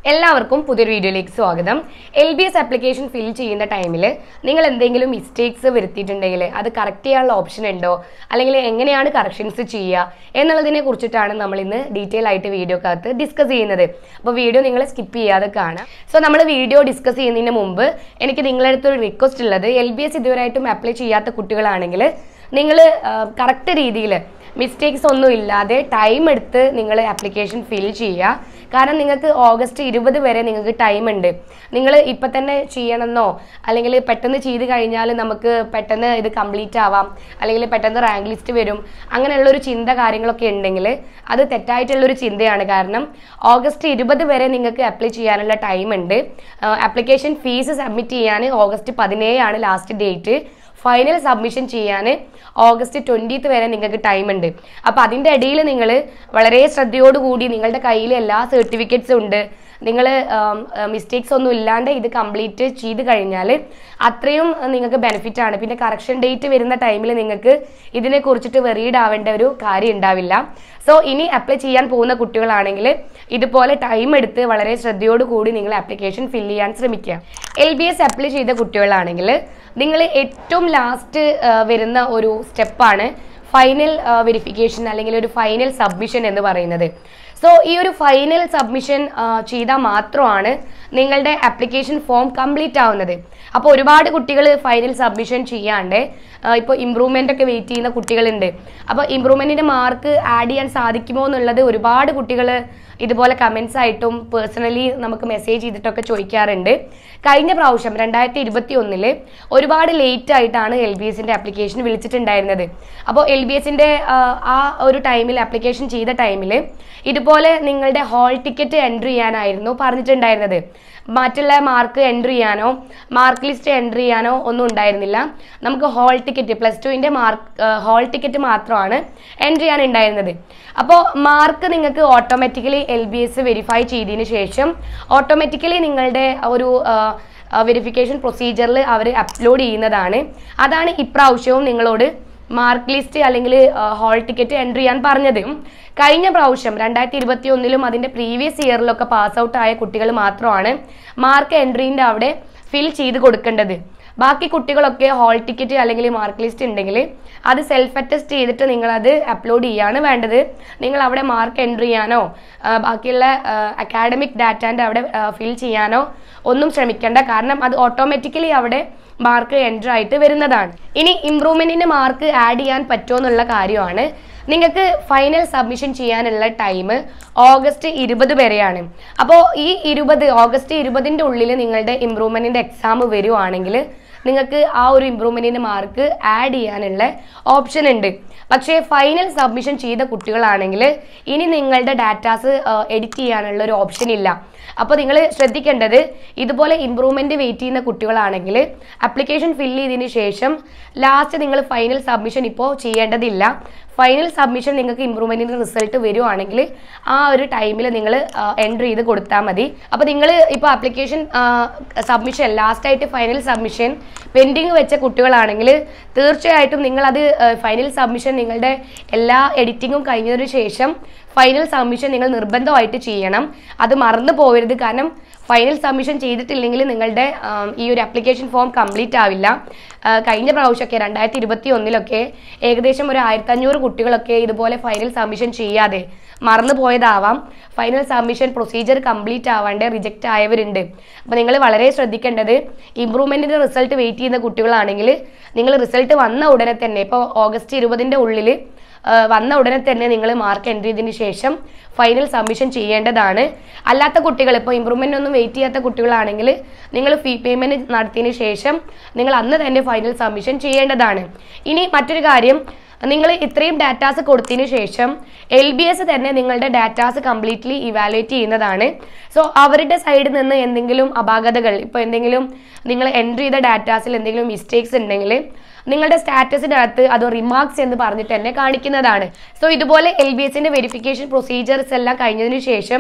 എല്ലാവർക്കും പുതിയൊരു വീഡിയോയിലേക്ക് സ്വാഗതം L B S application fill ചെയ്യുന്ന ടൈമിൽ നിങ്ങൾ എന്തെങ്കിലും മിസ്റ്റേക്സ് വരുത്തിയിട്ടുണ്ടെങ്കിൽ അത് കറക്റ്റ് ചെയ്യാനുള്ള ഓപ്ഷൻ ഉണ്ടോ അല്ലെങ്കിൽ എങ്ങനെയാണ് കറക്ഷൻസ് ചെയ്യുക എന്നുള്ളതിനെ കുറിച്ചിട്ടാണ് നമ്മൾ ഇന്ന് ഡീറ്റെയിൽ ആയിട്ട് വീഡിയോക്കകത്ത് ഡിസ്കസ് ചെയ്യുന്നത് അപ്പോൾ വീഡിയോ നിങ്ങൾ സ്കിപ്പ് ചെയ്യാതെ കാണാം സോ നമ്മൾ വീഡിയോ ഡിസ്കസ് ചെയ്യുന്നതിന് മുമ്പ് എനിക്ക് നിങ്ങളുടെ അടുത്തൊരു റിക്വസ്റ്റ് ഉള്ളത് എൽ ബി എസ് ഇതുവരെയായിട്ടും അപ്ലൈ ചെയ്യാത്ത കുട്ടികളാണെങ്കിൽ നിങ്ങൾ കറക്റ്റ് രീതിയിൽ മിസ്റ്റേക്സ് ഒന്നും ഇല്ലാതെ ടൈം എടുത്ത് നിങ്ങൾ ആപ്ലിക്കേഷൻ ഫിൽ ചെയ്യുക കാരണം നിങ്ങൾക്ക് ഓഗസ്റ്റ് ഇരുപത് വരെ നിങ്ങൾക്ക് ടൈം ഉണ്ട് നിങ്ങൾ ഇപ്പം തന്നെ ചെയ്യണമെന്നോ അല്ലെങ്കിൽ പെട്ടെന്ന് ചെയ്ത് കഴിഞ്ഞാൽ നമുക്ക് പെട്ടെന്ന് ഇത് കംപ്ലീറ്റ് ആവാം അല്ലെങ്കിൽ പെട്ടെന്ന് റാങ്ക് ലിസ്റ്റ് വരും അങ്ങനെയുള്ളൊരു ചിന്ത കാര്യങ്ങളൊക്കെ ഉണ്ടെങ്കിൽ അത് തെറ്റായിട്ടുള്ളൊരു ചിന്തയാണ് കാരണം ഓഗസ്റ്റ് ഇരുപത് വരെ നിങ്ങൾക്ക് അപ്ലൈ ചെയ്യാനുള്ള ടൈം ഉണ്ട് ആപ്ലിക്കേഷൻ ഫീസ് സബ്മിറ്റ് ചെയ്യാൻ ഓഗസ്റ്റ് പതിനേഴാണ് ലാസ്റ്റ് ഡേറ്റ് ഫൈനൽ സബ്മിഷൻ ചെയ്യാൻ ഓഗസ്റ്റ് ട്വൻറ്റീത്ത് വരെ നിങ്ങൾക്ക് ടൈം ഉണ്ട് അപ്പോൾ അതിൻ്റെ ഇടയിൽ നിങ്ങൾ വളരെ ശ്രദ്ധയോടുകൂടി നിങ്ങളുടെ കയ്യിൽ എല്ലാ സർട്ടിഫിക്കറ്റ്സും ഉണ്ട് നിങ്ങൾ മിസ്റ്റേക്സ് ഒന്നും ഇല്ലാണ്ട് ഇത് കംപ്ലീറ്റ് ചെയ്ത് കഴിഞ്ഞാൽ അത്രയും നിങ്ങൾക്ക് ബെനിഫിറ്റ് ആണ് പിന്നെ കറക്ഷൻ ഡേറ്റ് വരുന്ന ടൈമിൽ നിങ്ങൾക്ക് ഇതിനെ കുറിച്ചിട്ട് വെറീഡ് ആവേണ്ട ഒരു കാര്യം ഉണ്ടാവില്ല സോ ഇനി അപ്ലൈ ചെയ്യാൻ പോകുന്ന കുട്ടികളാണെങ്കിൽ ഇതുപോലെ ടൈം എടുത്ത് വളരെ ശ്രദ്ധയോട് കൂടി നിങ്ങൾ ആപ്ലിക്കേഷൻ ഫിൽ ചെയ്യാൻ ശ്രമിക്കുക എൽ ബി എസ് അപ്ലൈ ചെയ്ത കുട്ടികളാണെങ്കിൽ നിങ്ങൾ ഏറ്റവും ലാസ്റ്റ് വരുന്ന ഒരു സ്റ്റെപ്പാണ് ഫൈനൽ വെരിഫിക്കേഷൻ അല്ലെങ്കിൽ ഒരു ഫൈനൽ സബ്മിഷൻ എന്ന് പറയുന്നത് സോ ഈ ഒരു ഫൈനൽ സബ്മിഷൻ ചെയ്താൽ മാത്രമാണ് നിങ്ങളുടെ ആപ്ലിക്കേഷൻ ഫോം കംപ്ലീറ്റ് ആവുന്നത് അപ്പോൾ ഒരുപാട് കുട്ടികൾ ഫൈനൽ സബ്മിഷൻ ചെയ്യാണ്ട് ഇപ്പോൾ ഇമ്പ്രൂവ്മെൻ്റ് ഒക്കെ വെയിറ്റ് ചെയ്യുന്ന കുട്ടികളുണ്ട് അപ്പോൾ ഇമ്പ്രൂവ്മെൻറ്റിൻ്റെ മാർക്ക് ആഡ് ചെയ്യാൻ സാധിക്കുമോ എന്നുള്ളത് ഒരുപാട് കുട്ടികൾ ഇതുപോലെ കമൻസ് ആയിട്ടും പേഴ്സണലി നമുക്ക് മെസ്സേജ് ചെയ്തിട്ടൊക്കെ ചോദിക്കാറുണ്ട് കഴിഞ്ഞ പ്രാവശ്യം രണ്ടായിരത്തി ഇരുപത്തി ഒന്നില് ഒരുപാട് ലേറ്റ് ആയിട്ടാണ് എൽ ബി എസിൻ്റെ ആപ്ലിക്കേഷൻ വിളിച്ചിട്ടുണ്ടായിരുന്നത് അപ്പോൾ എൽ ബി എസിൻ്റെ ആ ഒരു ടൈമിൽ ആപ്ലിക്കേഷൻ ചെയ്ത ടൈമിൽ ഇതുപോലെ നിങ്ങളുടെ ഹാൾ ടിക്കറ്റ് എൻട്രി ചെയ്യാനായിരുന്നു പറഞ്ഞിട്ടുണ്ടായിരുന്നത് മറ്റുള്ള മാർക്ക് എൻട്രി ചെയ്യാനോ മാർക്ക് ലിസ്റ്റ് എൻട്രി ചെയ്യാനോ ഒന്നും ഉണ്ടായിരുന്നില്ല നമുക്ക് ഹാൾ ടിക്കറ്റ് പ്ലസ് ടുവിൻ്റെ മാർക്ക് ഹാൾ ടിക്കറ്റ് മാത്രമാണ് എൻട്രി ചെയ്യാൻ ഉണ്ടായിരുന്നത് അപ്പോൾ മാർക്ക് നിങ്ങൾക്ക് automatically L B S verify ചെയ്തതിന് ശേഷം ഓട്ടോമാറ്റിക്കലി നിങ്ങളുടെ ഒരു വെരിഫിക്കേഷൻ പ്രൊസീജിയറിൽ അവർ അപ്ലോഡ് ചെയ്യുന്നതാണ് അതാണ് ഇപ്രാവശ്യവും നിങ്ങളോട് മാർക്ക് ലിസ്റ്റ് അല്ലെങ്കിൽ ഹാൾ ടിക്കറ്റ് എൻട്രി ചെയ്യാൻ പറഞ്ഞത് കഴിഞ്ഞ പ്രാവശ്യം രണ്ടായിരത്തി ഇരുപത്തി ഒന്നിലും അതിൻ്റെ പ്രീവിയസ് ഇയറിലൊക്കെ പാസ് ഔട്ട് ആയ കുട്ടികൾ മാത്രമാണ് മാർക്ക് എൻട്രീൻ്റെ അവിടെ ഫിൽ ചെയ്ത് കൊടുക്കേണ്ടത് ബാക്കി കുട്ടികളൊക്കെ ഹാൾ ടിക്കറ്റ് അല്ലെങ്കിൽ മാർക്ക് ലിസ്റ്റ് ഉണ്ടെങ്കിൽ അത് സെൽഫ് അറ്റസ്റ്റ് ചെയ്തിട്ട് നിങ്ങൾ അത് അപ്ലോഡ് ചെയ്യാണ് വേണ്ടത് നിങ്ങൾ അവിടെ മാർക്ക് എൻട്രി ചെയ്യാനോ ബാക്കിയുള്ള അക്കാഡമിക് ഡാറ്റാൻ്റെ അവിടെ ഫിൽ ചെയ്യാനോ ഒന്നും ശ്രമിക്കേണ്ട കാരണം അത് ഓട്ടോമാറ്റിക്കലി അവിടെ മാർക്ക് എൻട്രി ആയിട്ട് വരുന്നതാണ് ഇനി ഇമ്പ്രൂവ്മെന്റിന്റെ മാർക്ക് ആഡ് ചെയ്യാൻ പറ്റുമോ എന്നുള്ള കാര്യമാണ് നിങ്ങൾക്ക് ഫൈനൽ സബ്മിഷൻ ചെയ്യാനുള്ള ടൈം ഓഗസ്റ്റ് ഇരുപത് വരെയാണ് അപ്പോൾ ഈ ഇരുപത് ഓഗസ്റ്റ് ഇരുപതിൻ്റെ ഉള്ളിൽ നിങ്ങളുടെ ഇമ്പ്രൂവ്മെന്റിന്റെ എക്സാം വരുവാണെങ്കിൽ നിങ്ങൾക്ക് ആ ഒരു ഇമ്പ്രൂവ്മെന്റിന്റെ മാർക്ക് ആഡ് ചെയ്യാനുള്ള ഓപ്ഷൻ ഉണ്ട് പക്ഷേ ഫൈനൽ സബ്മിഷൻ ചെയ്ത കുട്ടികളാണെങ്കിൽ ഇനി നിങ്ങളുടെ ഡാറ്റാസ് എഡിറ്റ് ചെയ്യാനുള്ള ഒരു ഓപ്ഷൻ ഇല്ല അപ്പോൾ നിങ്ങൾ ശ്രദ്ധിക്കേണ്ടത് ഇതുപോലെ ഇമ്പ്രൂവ്മെന്റ് വെയിറ്റ് ചെയ്യുന്ന കുട്ടികളാണെങ്കിൽ ആപ്ലിക്കേഷൻ ഫില്ല് ചെയ്തതിന് ശേഷം ലാസ്റ്റ് നിങ്ങൾ ഫൈനൽ സബ്മിഷൻ ഇപ്പോൾ ചെയ്യേണ്ടതില്ല ഫൈനൽ സബ്മിഷൻ നിങ്ങൾക്ക് ഇമ്പ്രൂവ്മെന്റിന്റെ റിസൾട്ട് വരുവാണെങ്കിൽ ആ ഒരു ടൈമിൽ നിങ്ങൾ എൻട്രി ചെയ്ത് കൊടുത്താൽ മതി അപ്പോൾ നിങ്ങൾ ഇപ്പോൾ ആപ്ലിക്കേഷൻ സബ്മിഷൻ ലാസ്റ്റ് ആയിട്ട് ഫൈനൽ സബ്മിഷൻ പെൻഡിങ് വെച്ച കുട്ടികളാണെങ്കിൽ തീർച്ചയായിട്ടും നിങ്ങളത് ഫൈനൽ സബ്മിഷൻ നിങ്ങളുടെ എല്ലാ എഡിറ്റിങ്ങും കഴിഞ്ഞതിന് ശേഷം ഫൈനൽ സബ്മിഷൻ നിങ്ങൾ നിർബന്ധമായിട്ട് ചെയ്യണം അത് മറന്നു പോകരുത് കാരണം ഫൈനൽ സബ്മിഷൻ ചെയ്തിട്ടില്ലെങ്കിൽ നിങ്ങളുടെ ഈ ഒരു ആപ്ലിക്കേഷൻ ഫോം കംപ്ലീറ്റ് ആവില്ല കഴിഞ്ഞ പ്രാവശ്യമൊക്കെ രണ്ടായിരത്തി ഇരുപത്തി ഒന്നിലൊക്കെ ഏകദേശം ഒരു ആയിരത്തഞ്ഞൂറ് കുട്ടികളൊക്കെ ഇതുപോലെ ഫൈനൽ സബ്മിഷൻ ചെയ്യാതെ മറന്നു പോയതാവാം ഫൈനൽ സബ്മിഷൻ പ്രൊസീജിയർ കംപ്ലീറ്റ് ആവാണ്ട് റിജക്റ്റ് ആയവരുണ്ട് അപ്പോൾ നിങ്ങൾ വളരെ ശ്രദ്ധിക്കേണ്ടത് ഇമ്പ്രൂവ്മെൻറ്റിൻ്റെ റിസൾട്ട് വെയിറ്റ് ചെയ്യുന്ന കുട്ടികളാണെങ്കിൽ നിങ്ങൾ റിസൾട്ട് വന്ന ഉടനെ തന്നെ ഇപ്പോൾ ഓഗസ്റ്റ് ഇരുപതിൻ്റെ ഉള്ളിൽ വന്ന ഉടനെ തന്നെ നിങ്ങൾ മാർക്ക് എൻട്രി ചെയ്തതിന് ശേഷം ഫൈനൽ സബ്മിഷൻ ചെയ്യേണ്ടതാണ് അല്ലാത്ത കുട്ടികൾ ഇപ്പോൾ ഇമ്പ്രൂവ്മെൻ്റ് ഒന്നും വെയിറ്റ് ചെയ്യാത്ത കുട്ടികളാണെങ്കിൽ നിങ്ങൾ ഫീ പേയ്മെൻറ്റ് നടത്തിയതിന് ശേഷം നിങ്ങൾ അന്ന് തന്നെ ഫൈനൽ സബ്മിഷൻ ചെയ്യേണ്ടതാണ് ഇനി മറ്റൊരു കാര്യം നിങ്ങൾ ഇത്രയും ഡാറ്റാസ് കൊടുത്തതിന് ശേഷം എൽ ബി എസ് തന്നെ നിങ്ങളുടെ ഡാറ്റാസ് കംപ്ലീറ്റ്ലി ഇവാലുവേറ്റ് ചെയ്യുന്നതാണ് സോ അവരുടെ സൈഡിൽ നിന്ന് എന്തെങ്കിലും അപാകതകൾ ഇപ്പോൾ എന്തെങ്കിലും നിങ്ങൾ എൻട്രി ചെയ്ത ഡാറ്റാസിൽ എന്തെങ്കിലും മിസ്റ്റേക്സ് ഉണ്ടെങ്കിൽ നിങ്ങളുടെ സ്റ്റാറ്റസിൻ്റെ അകത്ത് അത് റിമാർക്സ് എന്ന് പറഞ്ഞിട്ട് തന്നെ കാണിക്കുന്നതാണ് സോ ഇതുപോലെ എൽ ബി എസിൻ്റെ വെരിഫിക്കേഷൻ പ്രൊസീജിയേഴ്സ് എല്ലാം കഴിഞ്ഞതിന് ശേഷം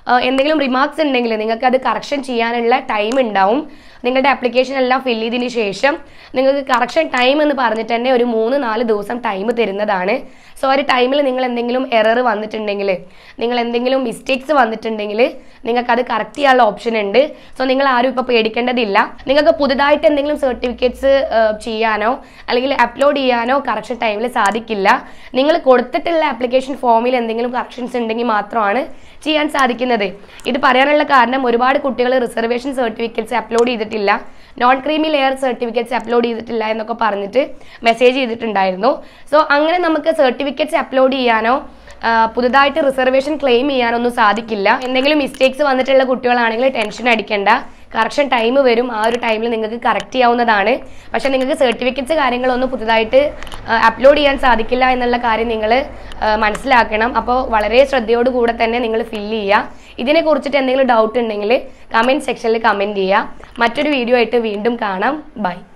ആ, എന്തെങ്കിലും റിമാർക്സ് ഉണ്ടെങ്കിൽ നിങ്ങൾക്ക് അത് കറക്ഷൻ ചെയ്യാനുള്ള ടൈം ഉണ്ടാവും നിങ്ങളുടെ ആപ്ലിക്കേഷൻ എല്ലാം ഫില്ല് ചെയ്തതിന് ശേഷം നിങ്ങൾക്ക് കറക്ഷൻ ടൈം എന്ന് പറഞ്ഞിട്ട് തന്നെ ഒരു മൂന്ന് നാല് ദിവസം ടൈം തരുന്നതാണ് സോ ആ ഒരു ടൈമിൽ നിങ്ങൾ എന്തെങ്കിലും എറർ വന്നിട്ടുണ്ടെങ്കിൽ നിങ്ങൾ എന്തെങ്കിലും മിസ്റ്റേക്സ് വന്നിട്ടുണ്ടെങ്കിൽ നിങ്ങൾക്ക് അത് കറക്റ്റ് ചെയ്യാനുള്ള ഓപ്ഷൻ ഉണ്ട് സോ നിങ്ങൾ ആരും ഇപ്പോൾ പേടിക്കേണ്ടതില്ല നിങ്ങൾക്ക് പുതുതായിട്ട് എന്തെങ്കിലും സർട്ടിഫിക്കറ്റ്സ് ചെയ്യാനോ അല്ലെങ്കിൽ അപ്ലോഡ് ചെയ്യാനോ കറക്ഷൻ ടൈമിൽ സാധിക്കില്ല നിങ്ങൾ കൊടുത്തിട്ടുള്ള ആപ്ലിക്കേഷൻ ഫോമിൽ എന്തെങ്കിലും കറക്ഷൻസ് ഉണ്ടെങ്കിൽ മാത്രമാണ് ചെയ്യാൻ സാധിക്കുന്നത് ഇത് പറയാനുള്ള കാരണം ഒരുപാട് കുട്ടികൾ റിസർവേഷൻ സർട്ടിഫിക്കറ്റ്സ് അപ്ലോഡ് ചെയ്തിട്ടില്ല non creamy layer certificates upload ചെയ്തിട്ടില്ല എന്നൊക്കെ പറഞ്ഞിട്ട് മെസ്സേജ് ചെയ്തിട്ടുണ്ടായിരുന്നു സോ അങ്ങനെ നമുക്ക് സർട്ടിഫിക്കറ്റ്സ് അപ്ലോഡ് ചെയ്യാനോ ആ, പുതുതായിട്ട് റിസർവേഷൻ ക്ലെയിം ചെയ്യാനൊന്നും സാധിക്കില്ല എന്തെങ്കിലും മിസ്റ്റേക്സ് വന്നിട്ടുള്ള കുട്ടികളാണെങ്കിൽ ടെൻഷൻ അടിക്കേണ്ട കറക്ഷൻ ടൈം വരും ആ ഒരു ടൈമിൽ നിങ്ങൾക്ക് കറക്റ്റ് ചെയ്യാവുന്നതാണ് പക്ഷെ നിങ്ങൾക്ക് സർട്ടിഫിക്കറ്റ്സ് കാര്യങ്ങളൊന്നും പുതുതായിട്ട് അപ്ലോഡ് ചെയ്യാൻ സാധിക്കില്ല എന്നുള്ള കാര്യം നിങ്ങൾ മനസ്സിലാക്കണം അപ്പോൾ വളരെ ശ്രദ്ധയോടുകൂടെ തന്നെ നിങ്ങൾ ഫില്ല് ചെയ്യുക ഇതിനെ കുറിച്ചിട്ട് എന്തെങ്കിലും ഡൗട്ട് ഉണ്ടെങ്കിൽ കമൻറ്റ് സെക്ഷനിൽ കമൻറ്റ് ചെയ്യുക മറ്റൊരു വീഡിയോ ആയിട്ട് വീണ്ടും കാണാം ബൈ